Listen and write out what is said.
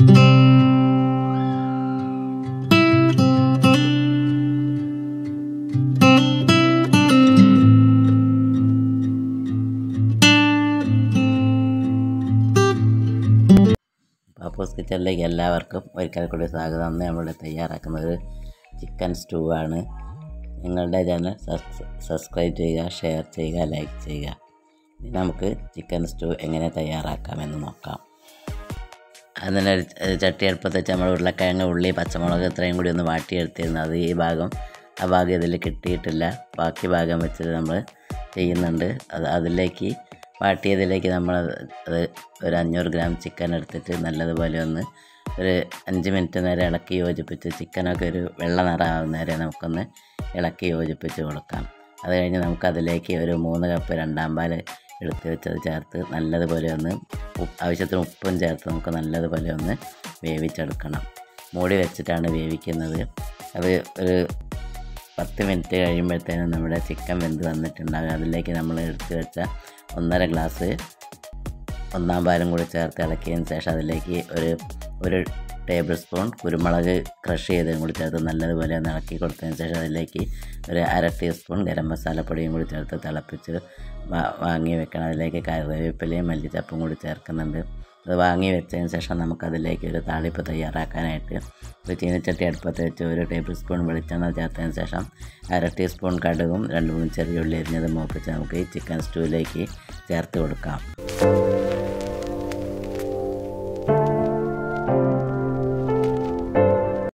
പാപ്പൂസ് കിച്ചണിലേക്ക് എല്ലാവർക്കും ഒരിക്കൽ കൂടി സ്വാഗതം അന്ന് നമ്മളിവിടെ തയ്യാറാക്കുന്നത് ചിക്കൻ സ്റ്റൂ ആണ് നിങ്ങളുടെ ചാനൽ സബ്സ്ക്രൈബ് ചെയ്യുക ഷെയർ ചെയ്യുക ലൈക്ക് ചെയ്യുക ഇനി നമുക്ക് ചിക്കൻ സ്റ്റൂ എങ്ങനെ തയ്യാറാക്കാമെന്ന് നോക്കാം അതിന് ഒരു ഒരു ചട്ടി അടുപ്പത്ത് വെച്ച് നമ്മൾ ഉരുളക്കിഴങ്ങ് ഉള്ളി പച്ചമുളക് ഇത്രയും കൂടി ഒന്ന് വാട്ടിയെടുത്തിരുന്നു അത് ഈ ഭാഗം ആ ഭാഗം ഇതിൽ കിട്ടിയിട്ടില്ല ബാക്കി ഭാഗം വെച്ചിട്ട് നമ്മൾ ചെയ്യുന്നുണ്ട് അത് അതിലേക്ക് വാട്ടിയതിലേക്ക് നമ്മൾ അത് ഒരു അഞ്ഞൂറ് ഗ്രാം ചിക്കൻ എടുത്തിട്ട് നല്ലതുപോലെ ഒന്ന് ഒരു അഞ്ച് മിനിറ്റ് നേരം ഇളക്കി യോജിപ്പിച്ച് ചിക്കനൊക്കെ ഒരു വെള്ള നിറമാവുന്ന വരെ നമുക്കൊന്ന് ഇളക്കി യോജിപ്പിച്ച് കൊടുക്കാം അത് കഴിഞ്ഞ് നമുക്കതിലേക്ക് ഒരു മൂന്ന് കപ്പ് രണ്ടാം പാൽ എടുത്ത് വെച്ചത് ചേർത്ത് നല്ലതുപോലെ ഒന്ന് ഉപ്പ് ആവശ്യത്തിന് ഉപ്പും ചേർത്ത് നമുക്ക് നല്ലതുപോലെ ഒന്ന് വേവിച്ചെടുക്കണം മൂടി വെച്ചിട്ടാണ് വേവിക്കുന്നത് അത് ഒരു പത്ത് മിനിറ്റ് കഴിയുമ്പോഴത്തേനും നമ്മുടെ ചിക്കൻ വെന്ത് വന്നിട്ടുണ്ടാകും അതിലേക്ക് നമ്മൾ എടുത്ത് വെച്ച ഒന്നര ഗ്ലാസ് ഒന്നാം പാലും കൂടി ചേർത്ത് ഇളക്കിയതിന് ശേഷം അതിലേക്ക് ഒരു ഒരു ടേബിൾ സ്പൂൺ കുരുമുളക് ക്രഷ് ചെയ്തതും കൂടി ചേർത്ത് നല്ലതുപോലെ ഒന്ന് ഇളക്കി കൊടുത്തതിന് ശേഷം അതിലേക്ക് ഒരു അര ടീസ്പൂൺ ഗരം മസാലപ്പൊടിയും കൂടി ചേർത്ത് തിളപ്പിച്ച് വാ- വാങ്ങി വെക്കണം അതിലേക്ക് കറിവേപ്പിലയും മല്ലിച്ചപ്പും കൂടി ചേർക്കുന്നുണ്ട് അത് വാങ്ങി വെച്ചതിന് ശേഷം നമുക്കതിലേക്ക് ഒരു താളിപ്പ് തയ്യാറാക്കാനായിട്ട് ഒരു ചീനച്ചട്ടി അടുപ്പത്ത് വെച്ച് ഒരു ടേബിൾ സ്പൂൺ വെളിച്ചെണ്ണ ചേർത്തതിന് ശേഷം അര ടീസ്പൂൺ കടുകും രണ്ട് മൂന്ന് ചെറിയ ഉള്ളി അരിഞ്ഞത് മൂപ്പിച്ച് നമുക്ക് ഈ ചിക്കൻ സ്റ്റൂവിലേക്ക് ചേർത്ത് കൊടുക്കാം